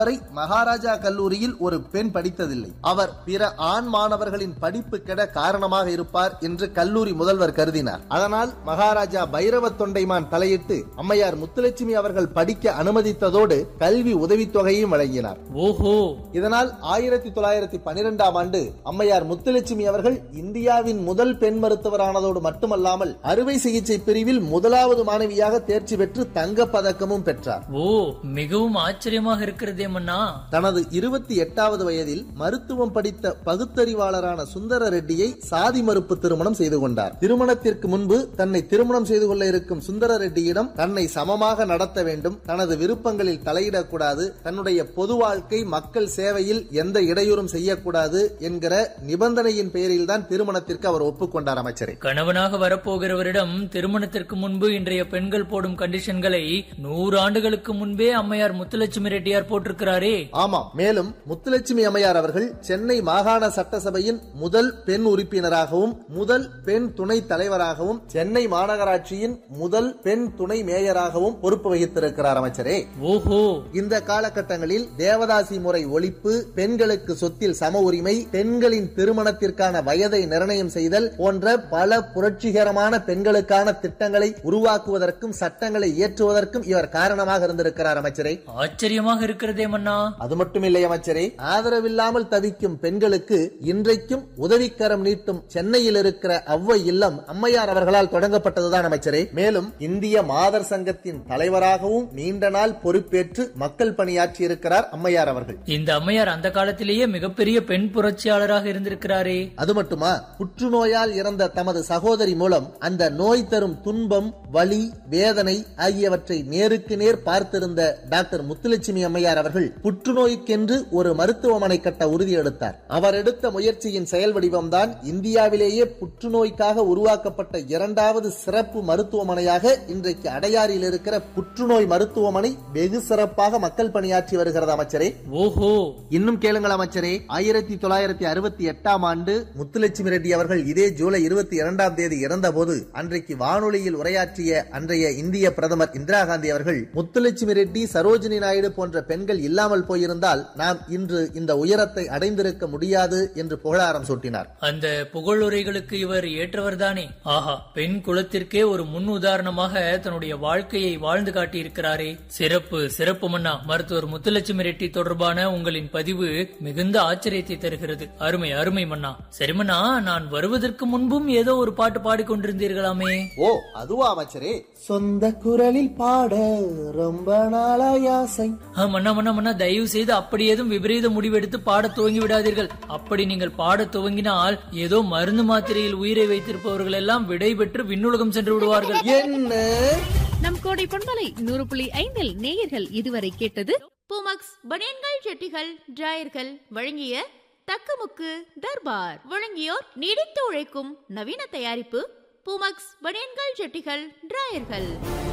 வரை மகாராஜா கல்லூரியில் ஒரு பெண் படித்ததில்லை அவர் பிற ஆண் மாணவர்களின் படிப்பு கெட காரணமாக இருப்பார் என்று கல்லூரி முதல்வர் கருதினார் அதனால் மகாராஜா பைரவ தொண்டைமான் தலையிட்டு அம்மையார் முத்துலட்சுமி அவர்கள் படிக்க அனுமதித்ததோடு கல்வி உதவித்தொகையும் வழங்கினார் ஓஹோ இதனால் ஆயிரத்தி தொள்ளாயிரத்தி பனிரெண்டாம் ஆண்டு அம்மையார் முத்துலட்சுமி அவர்கள் இந்தியாவின் முதல் பெண் மருத்துவரானதோடு மட்டுமல்லாமல் அறுவை சிகிச்சை பிரிவில் முதலாவது மாணவியாக தேர்ச்சி பெற்று தங்கப் பதக்கமும் பெற்றார் ஓ மிகவும் ஆச்சரியமாக இருக்கிறதே மன்னா தனது இருபத்தி எட்டாவது வயதில் மருத்துவம் படித்த பகுத்தறிவாளரான சுந்தர ரெட்டியை சாதி மறுப்பு திருமணம் செய்து கொண்டார் திருமணத்திற்கு முன்பு தன்னை திருமணம் செய்து கொள்ள இருக்கும் சுந்தர ரெட்டியிடம் தன்னை சமமாக நடத்த வேண்டும் தனது விருப்பங்களில் தலையிடக்கூடாது தன்னுடைய பொது வாழ்க்கை மக்கள் சேவையில் எந்த இடையூறும் செய்யக்கூடாது என்கிற நிபந்தனையின் பெயரில் தான் திருமணத்திற்கு அவர் ஒப்புக்கொண்டார் அமைச்சரே கணவனாக வரப்போகிறவரிடம் திருமணத்திற்கு முன்பு இன்றைய பெண்கள் போடும் கண்டிஷன்களை நூறு ஆண்டுகளுக்கு முன்பே அம்மையார் முத்துலட்சுமி ரெட்டியார் போட்டிருக்கிறாரே ஆமாம் மேலும் முத்துலட்சுமி அம்மையார் அவர்கள் சென்னை மாகாண சட்டசபையின் முதல் பெண் உறுப்பினராகவும் முதல் பெண் துணை தலைவராகவும் சென்னை மாநகராட்சியின் முதல் பெண் துணை மேயராகவும் பொறுப்பு வகித்திருக்கிறார் அமைச்சரே ஓஹோ இந்த காலகட்டங்களில் தேவதாசி முறை ஒழிப்பு பெண்களுக்கு சொத்தில் சம உரிமை பெண்களின் திருமணத்திற்கான வயதை நிர்ணயம் செய்தல் போன்ற பல புரட்சிகரமான பெண்களுக்கான திட்டங்களை உருவாக்குவதற்கும் சட்டங்களை இயற்றுவதற்கும் இவர் காரணமாக இருந்திருக்கிறார் அமைச்சரே ஆச்சரியமாக இருக்கிறதே மன்னா அது மட்டுமில்லை அமைச்சரே ஆதரவில்லாமல் தவிக்கும் பெண்களுக்கு இன்றைக்கும் உதவிக்கரம் நீட்டும் சென்னையில் இருக்கிற அவ்வை இல்லம் அம்மையார் அவர்களால் தொடங்கப்பட்டதுதான் அமைச்சரே மேலும் இந்திய மாதர் சங்கத்தின் தலைவராகவும் நீண்ட நாள் பொறுப்பேற்று மக்கள் பணியாற்றி இருக்கிறார் அம்மையார் அவர்கள் இந்த அம்மையார் அந்த காலத்திலேயே மிகப்பெரிய பெண் புரட்சியாளராக இருந்திருக்கிறாரே அது மட்டுமா புற்றுநோயால் இறந்த தமது சகோதரி மூலம் அந்த நோய் தரும் துன்பம் வலி வேதனை ஆகியவற்றை நேருக்கு நேர் பார்த்திருந்த டாக்டர் முத்துலட்சுமி அம்மையார் அவர்கள் புற்றுநோய்க்கென்று ஒரு மருத்துவமனை கட்ட உறுதி எடுத்தார் அவர் எடுத்த முயற்சியின் செயல் வடிவம்தான் இந்தியாவிலேயே புற்றுநோய்க்காக உருவாக்கப்பட்ட இரண்டாவது சிறப்பு மருத்துவமனையாக இன்றைக்கு அடையாறில் இருக்கிற புற்றுநோய் மருத்துவமனை வெகு சிறப்பாக மக்கள் பணியாற்றி வருகிறது அமைச்சரே ஓஹோ இன்னும் கேளுங்கள் அமைச்சரே ஆயிரத்தி தொள்ளாயிரத்தி அறுபத்தி எட்டாம் ஆண்டு முத்துலட்சுமி ரெட்டி அவர்கள் இதே ஜூலை இருபத்தி இரண்டாம் தேதி இறந்தபோது அன்றைக்கு வானொலியில் உரையாற்றிய அன்றைய இந்திய பிரதமர் இந்திரா காந்தி அவர்கள் முத்துலட்சுமி ரெட்டி சரோஜினி நாயுடு போன்ற பெண்கள் இல்லாமல் போயிருந்தால் நாம் இன்று இந்த உயரத்தை அடைந்திருக்க முடியாது என்று புகழாரம் சூட்டினார் அந்த புகழுரைகளுக்கு இவர் ஏற்றவர்தானே ஆஹா பெண் குலத்திற்கே ஒரு முன் உதாரணமாக தன்னுடைய வாழ்க்கையை வாழ்ந்து காட்டியிருக்கிறாரே சிறப்பு சிறப்பு மன்னா மருத்துவர் முத்துலட்சுமி ரெட்டி தொடர்பான உங்களின் பதிவு மிகுந்த ஆச்சரியத்தை தருகிறது அருமை அருமை மன்னா சரி மன்னா நான் வருவதற்கு முன்பும் ஏதோ ஒரு பாட்டு பாடிக்கொண்டிருந்தீர்களாமே ஓ அதுவா அமைச்சரே சொந்த குரலில் பாட ரொம்ப நாளாய் ஆசை ஆ, மன்னா மன்னா மன்னா தயவு செய்து அப்படி ஏதும் விபரீத முடிவெடுத்து பாடத் துவங்கி விடாதீர்கள் அப்படி நீங்கள் பாடத் துவங்கினால் ஏதோ மருந்து மாத்திரையில் உயிரை வைத்திருப்பவர்கள் எல்லாம் விடை பெற்று விண்ணுலகம் சென்று விடுவார்கள் என்ன நம் கோடை பொன்மலை நூறு புள்ளி ஐந்தில் நேயர்கள் இதுவரை கேட்டது பூமக்ஸ் பனியன்கள் ஜெட்டிகள் டிராயர்கள் வழங்கிய தக்கமுக்கு தர்பார் வழங்கியோர் நீடித்து உழைக்கும் நவீன தயாரிப்பு பூமக்ஸ் பனியன்கள் ஜெட்டிகள் டிராயர்கள்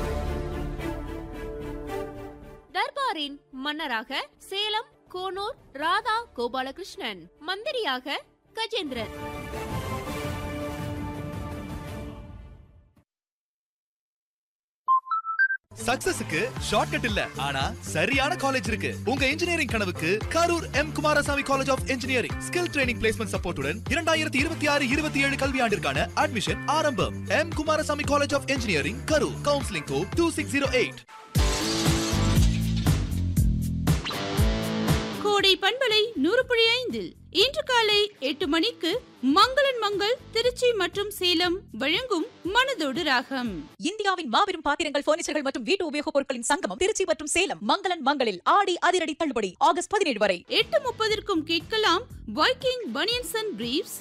தர்பாரின் மன்னராக சேலம் கோனூர் ராதா கோபாலகிருஷ்ணன் மந்திரியாக கஜேந்திரன் சக்சஸுக்கு ஷார்ட்கட் இல்ல ஆனா சரியான காலேஜ் இருக்கு உங்க இன்ஜினியரிங் கனவுக்கு Karur M Kumarasamy college of engineering skill training placement சப்போர்ட்டுடன் இரண்டாயிரத்தி இருபத்தி ஆறு இருபத்தி ஏழு கல்வியாண்டிற்கான அட்மிஷன் ஆரம்பம் M Kumarasamy college of engineering Karur counselling code two six zero eight Kodai பண்பலை நூறு புள்ளி ஐந்தில் இன்று காலை எட்டு மணிக்கு மங்களன் மங்கள் திருச்சி மற்றும் சேலம் வழங்கும் மனதோடு ராகம் இந்தியாவின் மாபெரும் பாத்திரங்கள் பர்னிச்சர்கள் மற்றும் வீட்டு உபயோகப் பொருட்களின் சங்கமம் திருச்சி மற்றும் சேலம் மங்களன் மங்களில் ஆடி அதிரடி தள்ளுபடி ஆகஸ்ட் பதினேழு வரை எட்டு முப்பதற்கும் கேட்கலாம் Viking banians and briefs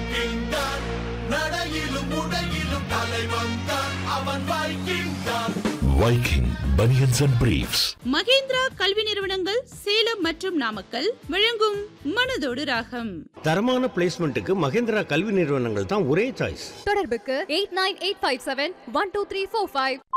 Viking Bunions and Briefs. Mahendra கல்வி நிறுவனங்கள் சேலம் மற்றும் நாமக்கல் வழங்கும் மனதோடு ராகம் தரமான பிளேஸ்மெண்ட்டுக்கு மகேந்திரா கல்வி நிறுவனங்கள் தான் ஒரே சாய்ஸ் தொடர்புக்கு eight nine eight five seven one two three four five